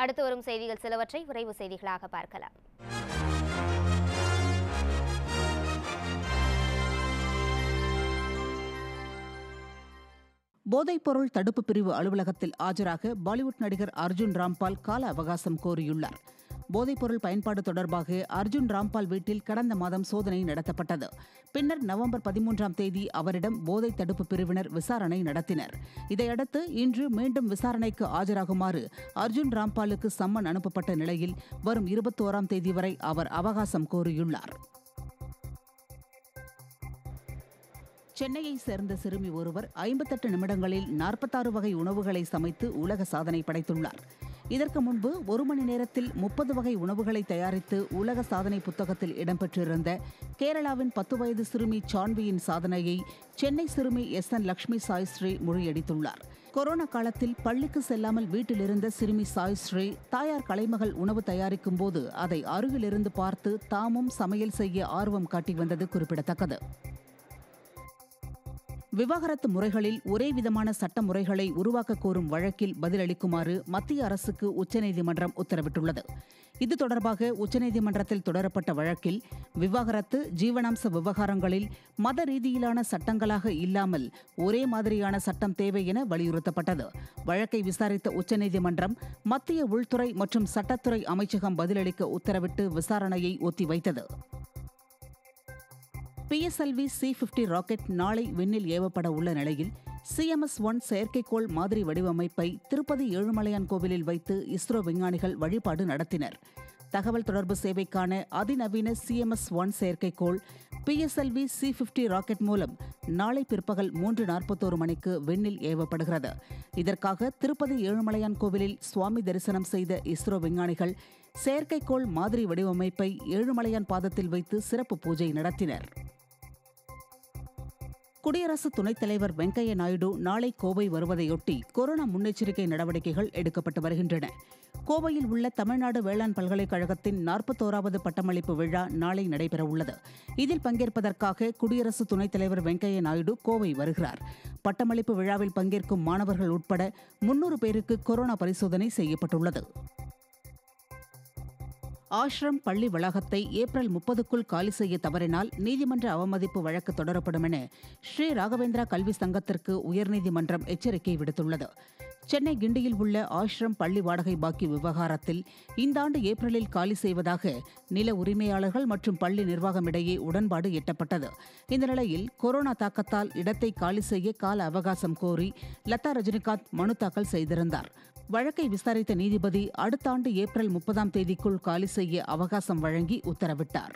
அடுத்து வரும் செய்திகள் சிலவற்றை விரைவு செய்திகளாக பார்க்கலாம் போதைப்பொருள் தடுப்பு பிரிவு அலுவலகத்தில் ஆஜராக பாலிவுட் நடிகர் அர்ஜுன் ராம்பால் கால அவகாசம் கோரியுள்ளார் போதைப்பொருள் பயன்பாடு தொடர்பாக அர்ஜுன் ராம்பால் வீட்டில் கடந்த மாதம் சோதனை நடத்தப்பட்டது பின்னர் நவம்பர் பதிமூன்றாம் தேதி அவரிடம் போதை தடுப்பு பிரிவினர் விசாரணை நடத்தினர் இதையடுத்து இன்று மீண்டும் விசாரணைக்கு ஆஜராகுமாறு அர்ஜுன் ராம்பாலுக்கு சம்மன் அனுப்பப்பட்ட நிலையில் வரும் இருபத்தோராம் தேதி வரை அவர் அவகாசம் கோரியுள்ளார் சென்னையை சேர்ந்த சிறுமி ஒருவர் ஐம்பத்தெட்டு நிமிடங்களில் நாற்பத்தாறு வகை உணவுகளை சமைத்து உலக சாதனை படைத்துள்ளார் இதற்கு முன்பு ஒரு மணி நேரத்தில் முப்பது வகை உணவுகளை தயாரித்து உலக சாதனை புத்தகத்தில் இடம்பெற்றிருந்த கேரளாவின் பத்து வயது சிறுமி சான்வியின் சாதனையை சென்னை சிறுமி எஸ் என் லட்சுமி சாய்ஸ்ரீ முறியடித்துள்ளார் கொரோனா காலத்தில் பள்ளிக்கு செல்லாமல் வீட்டிலிருந்த சிறுமி சாய்ஸ்ரீ தாயார் கலைமகள் உணவு தயாரிக்கும் போது அதை அருகிலிருந்து பார்த்து தாமும் சமையல் செய்ய ஆர்வம் காட்டி வந்தது குறிப்பிடத்தக்கது விவாகரத்து முறைகளில் ஒரே விதமான சட்ட முறைகளை உருவாக்க கோரும் வழக்கில் பதிலளிக்குமாறு மத்திய அரசுக்கு உச்சநீதிமன்றம் உத்தரவிட்டுள்ளது இது தொடர்பாக உச்சநீதிமன்றத்தில் தொடரப்பட்ட வழக்கில் விவாகரத்து ஜீவனாம்ச விவகாரங்களில் மத ரீதியிலான சட்டங்களாக இல்லாமல் ஒரே மாதிரியான சட்டம் தேவை என வலியுறுத்தப்பட்டது வழக்கை விசாரித்த உச்சநீதிமன்றம் மத்திய உள்துறை மற்றும் சட்டத்துறை அமைச்சகம் பதிலளிக்க உத்தரவிட்டு விசாரணையை ஒத்திவைத்தது பிஎஸ்எல்வி சி பிப்டி ராக்கெட் நாளை விண்ணில் ஏவப்பட உள்ள நிலையில் சிஎம்எஸ் ஒன் செயற்கைக்கோள் மாதிரி வடிவமைப்பை திருப்பதி ஏழுமலையான் கோவிலில் வைத்து இஸ்ரோ விஞ்ஞானிகள் வழிபாடு நடத்தினர் தகவல் தொடர்பு சேவைக்கான அதிநவீன சிஎம்எஸ் ஒன் செயற்கைக்கோள் பிஎஸ்எல்வி சி பிப்டி ராக்கெட் மூலம் நாளை பிற்பகல் மூன்று நாற்பத்தோரு மணிக்கு விண்ணில் ஏவப்படுகிறது இதற்காக திருப்பதி ஏழுமலையான் கோவிலில் சுவாமி தரிசனம் செய்த இஸ்ரோ விஞ்ஞானிகள் செயற்கைக்கோள் மாதிரி வடிவமைப்பை ஏழுமலையான் பாதத்தில் வைத்து சிறப்பு பூஜை நடத்தினர் குடியரசு துணைத் தலைவர் வெங்கையா நாயுடு நாளை கோவை வருவதையொட்டி கொரோனா முன்னெச்சரிக்கை நடவடிக்கைகள் எடுக்கப்பட்டு வருகின்றன கோவையில் உள்ள தமிழ்நாடு வேளாண் பல்கலைக்கழகத்தின் நாற்பத்தோராவது பட்டமளிப்பு விழா நாளை நடைபெறவுள்ளது இதில் பங்கேற்பதற்காக குடியரசு துணைத் தலைவர் வெங்கையா நாயுடு கோவை வருகிறார் பட்டமளிப்பு விழாவில் பங்கேற்கும் மாணவர்கள் உட்பட முன்னூறு பேருக்கு கொரோனா பரிசோதனை செய்யப்பட்டுள்ளது ஆஷ்ரம் பள்ளி வளாகத்தை ஏப்ரல் முப்பதுக்குள் காலி செய்ய தவறினால் நீதிமன்ற அவமதிப்பு வழக்கு தொடரப்படும் என ஸ்ரீ ராகவேந்திரா கல்வி சங்கத்திற்கு உயர்நீதிமன்றம் எச்சரிக்கை விடுத்துள்ளது சென்னை கிண்டியில் உள்ள ஆஷ்ரம் பள்ளி வாடகை பாக்கி விவகாரத்தில் இந்த ஆண்டு ஏப்ரலில் காலி செய்வதாக நில உரிமையாளர்கள் மற்றும் பள்ளி நிர்வாகமிடையே உடன்பாடு எட்டப்பட்டது இந்த நிலையில் கொரோனா தாக்கத்தால் இடத்தை காலி செய்ய கால அவகாசம் கோரி லதா ரஜினிகாந்த் மனு தாக்கல் செய்திருந்தார் வழக்கை விசாரித்த நீதிபதி அடுத்த ஆண்டு ஏப்ரல் முப்பதாம் தேதிக்குள் காலி செய்ய அவகாசம் வழங்கி உத்தரவிட்டார்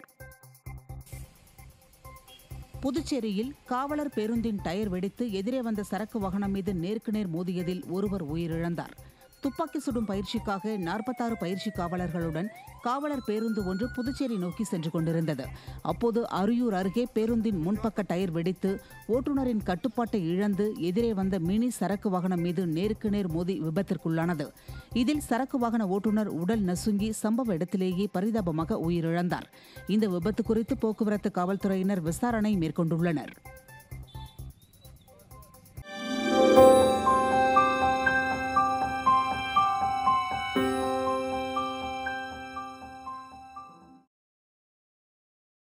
புதுச்சேரியில் காவலர் பேருந்தின் டயர் வெடித்து எதிரே வந்த சரக்கு வாகனம் மீது நேருக்கு நேர் மோதியதில் ஒருவர் உயிரிழந்தார் துப்பாக்கி சுடும் பயிற்சிக்காக நாற்பத்தாறு பயிற்சி காவலர்களுடன் காவலர் பேருந்து ஒன்று புதுச்சேரி நோக்கி சென்று கொண்டிருந்தது அப்போது அரியூர் அருகே பேருந்தின் முன்பக்க டயர் வெடித்து ஓட்டுநரின் கட்டுப்பாட்டை இழந்து எதிரே வந்த மினி சரக்கு வாகனம் மீது நேருக்கு நேர் மோதி விபத்திற்குள்ளானது இதில் சரக்கு வாகன ஓட்டுநர் உடல் நசுங்கி சம்பவ இடத்திலேயே பரிதாபமாக உயிரிழந்தார் இந்த விபத்து குறித்து போக்குவரத்து காவல்துறையினர் விசாரணை மேற்கொண்டுள்ளனர்